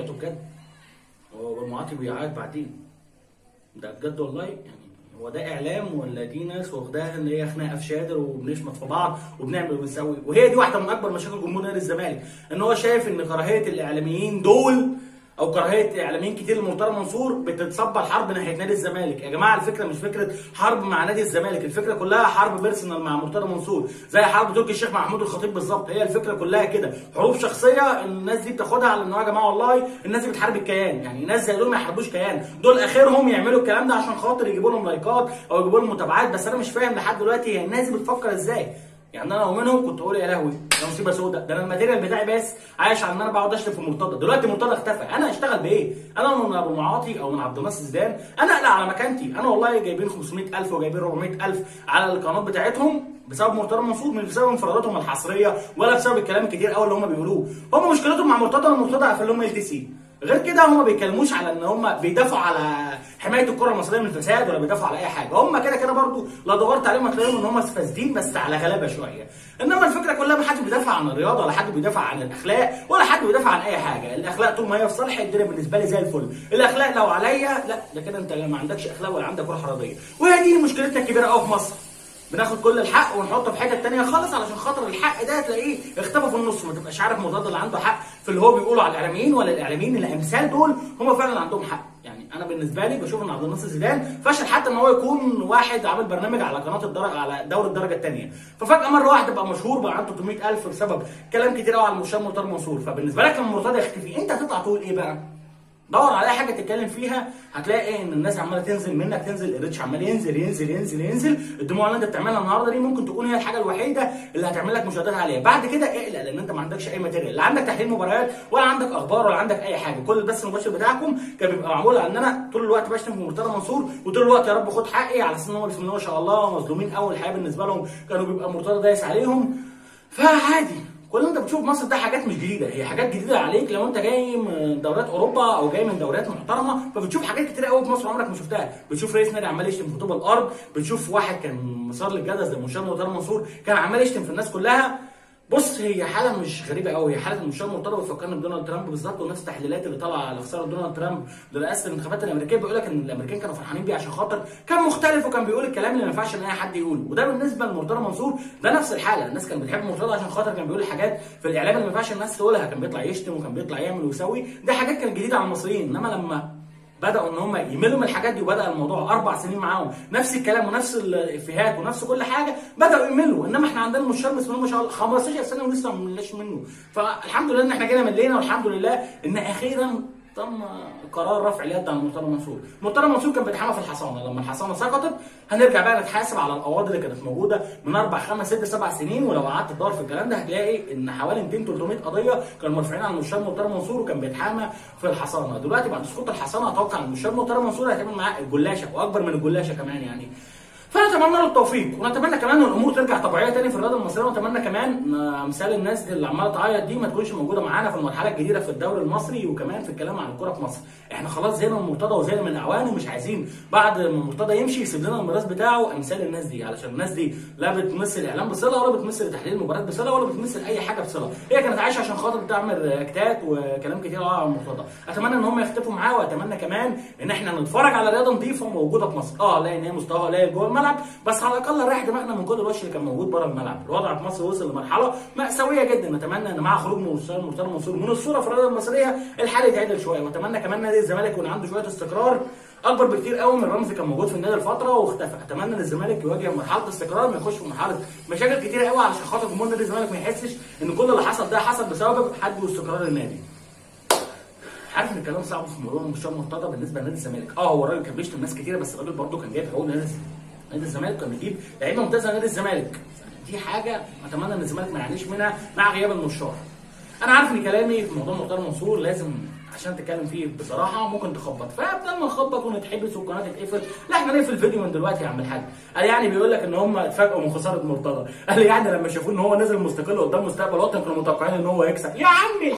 بيعيطوا بجد هو معاطي بيعيط بعدين ده بجد والله يعني هو ده اعلام ولا دي ناس واخداها ان هي خناقه في شادر وبنشمت في بعض وبنعمل وبنسوي وهي دي واحده من اكبر مشاكل جمهور نادي الزمالك ان هو شايف ان كراهيه الاعلاميين دول او كراهيه اعلاميين كتير لمرتضى منصور بتتصب الحرب ناحيه نادي الزمالك يا جماعه الفكره مش فكره حرب مع نادي الزمالك الفكره كلها حرب بيرسونال مع مرتضى منصور زي حرب تركي الشيخ مع محمود الخطيب بالظبط هي الفكره كلها كده حروب شخصيه الناس دي بتاخدها على ان هو يا جماعه والله الناس دي بتحارب الكيان يعني ناس زي دول ما يحاربوش كيان دول اخرهم يعملوا الكلام ده عشان خاطر يجيبوا لهم لايكات او يجيبوا لهم متابعات بس انا مش فاهم لحد دلوقتي هي الناس دي بتفكر ازاي يعني انا لو منهم كنت اقول يا لهوي ده مصيبه سوداء ده انا الماتيريال بتاعي بس عايش على ان انا بقعد اشتم في مرتضى دلوقتي مرتضى اختفى انا اشتغل بايه؟ انا من ابو معاطي او من عبد الناصر زيدان انا اقلق على مكانتي انا والله جايبين 500000 وجايبين 400000 على القناه بتاعتهم بسبب مرتضى منصور مش بسبب انفراداتهم الحصريه ولا بسبب الكلام الكتير قوي اللي هم بيقولوه هم مشكلتهم مع مرتضى ان مرتضى قفل لهم ال تي سي غير كده هم ما بيتكلموش على ان هم بيدافعوا على حمايه الكره المصريه من الفساد ولا بيدافعوا على اي حاجه هم كده كده برضو لو دورت عليهم هتلاقيهم ان هم فاسدين بس على غلابه شويه انما الفكره كلها ما حدش بيدافع عن الرياضه ولا حد بيدافع عن الاخلاق ولا حد بيدافع عن اي حاجه الاخلاق طول ما هي في صالح الدنيا بالنسبه لي زي الفل الاخلاق لو عليا لا ده كده انت ما عندكش اخلاق ولا عندك روح رياضيه وهي دي مشكلتنا الكبيره قوي في مصر بناخد كل الحق ونحطه في حته تانية خالص علشان خاطر الحق ده تلاقيه اختفى في النص ما تبقاش عارف مرتضى اللي عنده حق في اللي هو بيقوله على الاعلاميين ولا الاعلاميين الامثال دول هم فعلا عندهم حق يعني انا بالنسبه لي بشوف ان عبد الناصر زيدان فشل حتى ان هو يكون واحد عامل برنامج على قناه الدرجه على دوري الدرجه الثانيه ففجاه مره واحده بقى مشهور بقى عنده 300000 بسبب كلام كتير قوي على المشاهد مرتضى منصور فبالنسبه لك لما مرتضى يختفي انت هتطلع تقول ايه بقى؟ دور على اي حاجه تتكلم فيها هتلاقي ان الناس عماله تنزل منك تنزل الريتش عمال ينزل ينزل ينزل ينزل الدموع اللي انت بتعملها النهارده دي ممكن تكون هي الحاجه الوحيده اللي هتعمل لك مشاهدات عاليه بعد كده اقلق لان انت ما عندكش اي ماتيريال لا عندك تحليل مباريات ولا عندك اخبار ولا عندك اي حاجه كل البث المباشر بتاعكم كان بيبقى معمول على ان انا طول الوقت بشتم في مرتضى منصور وطول الوقت يا رب خد حقي على اساس ان هم بسم الله ما شاء الله مظلومين اول الحياه بالنسبه لهم كانوا بيبقى مرتضى دايس عليهم فعادي كل اللي انت بتشوفه في مصر ده حاجات مش جديده هي حاجات جديده عليك لو انت جاي من دوريات اوروبا او جاي من دوريات محترمه فبتشوف حاجات كتير قوي في مصر عمرك ما شفتها بتشوف رئيس نادي عمال يشتم في طوب الارض بتشوف واحد كان مسار للجدل زي المشاهد مرتضى منصور كان عمال يشتم في الناس كلها بص هي حاله مش غريبه قوي هي حاله المشاهد مرتضى بتفكرني بدونالد ترامب بالظبط ونفس التحليلات اللي طالعه على خساره دونالد ترامب لرئاسه الانتخابات الامريكيه بيقول لك ان الامريكان كانوا فرحانين بيه عشان خاطر كان مختلف وكان بيقول الكلام اللي ما ينفعش ان اي حد يقوله وده بالنسبه لمرتضى منصور ده نفس الحاله الناس كانت بتحب مرتضى عشان خاطر كان بيقول حاجات في الاعلام اللي ما ينفعش الناس تقولها كان بيطلع يشتم وكان بيطلع يعمل ويسوي ده حاجات كانت جديده على المصريين انما لما بداوا ان هم يملوا من الحاجات دي وبدا الموضوع اربع سنين معاهم نفس الكلام ونفس الافيهات ونفس كل حاجه بداوا يملوا انما احنا عندنا مشوار بسم الله ما شاء الله 15 سنه ولسه ما ملناش منه فالحمد لله ان احنا جينا ملينا والحمد لله ان اخيرا تم قرار رفع اليد عن مرتضى منصور، مرتضى منصور كان بيتحامى في الحصانه، لما الحصانه سقطت هنرجع بقى نتحاسب على القواضي اللي كانت موجوده من اربع خمس ست سبع سنين ولو قعدت تدور في الكلام ده هتلاقي ان حوالي 200 300 قضيه كانوا مرفوعين على المستشار مرتضى منصور وكان بيتحامى في الحصانه، دلوقتي بعد سقوط الحصانه اتوقع ان المستشار مرتضى منصور هيتعمل معاه الجلاشه واكبر من الجلاشه كمان يعني فنتمنى له التوفيق ونتمنى كمان ان الامور ترجع طبيعيه تاني في الرياضه المصريه ونتمنى كمان امثال الناس اللي عماله تعيط دي ما تكونش موجوده معانا في المرحله الجديده في الدوري المصري وكمان في الكلام عن الكوره في مصر احنا خلاص زينا من مرتضى وزينا من اعوان ومش عايزين بعد ما مرتضى يمشي يسيب لنا الميراث بتاعه امثال الناس دي علشان الناس دي لا بتمثل اعلام بصله ولا بتمثل تحليل المباريات بصله ولا بتمثل اي حاجه بصله هي كانت عايشه عشان خاطر تعمل رياكتات وكلام كتير قوي عن مرتضى اتمنى ان هم يختفوا معاه واتمنى كمان ان احنا نتفرج على رياضه نظيفه موجوده في مصر اه لا ان هي مستواها قليل جوه الملعب بس على الاقل رايح دماغنا من كل الوش اللي كان موجود بره الملعب الوضع في مصر وصل لمرحله ماساويه جدا نتمنى ان مع خروج مرتضى منصور من الصوره في الرياضه المصريه الحال يتعدل شويه واتمنى كمان نادي الزمالك يكون عنده شويه استقرار اكبر بكتير قوي من رمزي كان موجود في النادي الفتره واختفى اتمنى ان الزمالك يواجه مرحله استقرار ما يخش في مرحله مشاكل كتير قوي علشان خاطر جمهور نادي الزمالك ما يحسش ان كل اللي حصل ده حصل بسبب حد واستقرار النادي عارف ان الكلام صعب في موضوع المستشار مرتضى بالنسبه لنادي الزمالك اه هو الراجل كان بيشتم ناس كتيره بس الراجل برضه كان جايب حقوق نادي نادي الزمالك كان بيجيب لعيبه ممتازه نادي الزمالك دي حاجه اتمنى ان الزمالك ما يعانيش منها مع غياب المشوار انا عارف ان كلامي في موضوع مرتضى منصور لازم عشان تتكلم فيه بصراحه ممكن تخبط فبدل ما نخبط ونتحبس والقناه تتقفل لا احنا نقفل الفيديو من دلوقتي يا عم الحاج قال يعني بيقول لك ان هم اتفاجئوا من خساره مرتضى قال يعني لما شافوه ان هو نازل مستقل قدام مستقبل وطن كانوا متوقعين ان هو يكسب يا عمي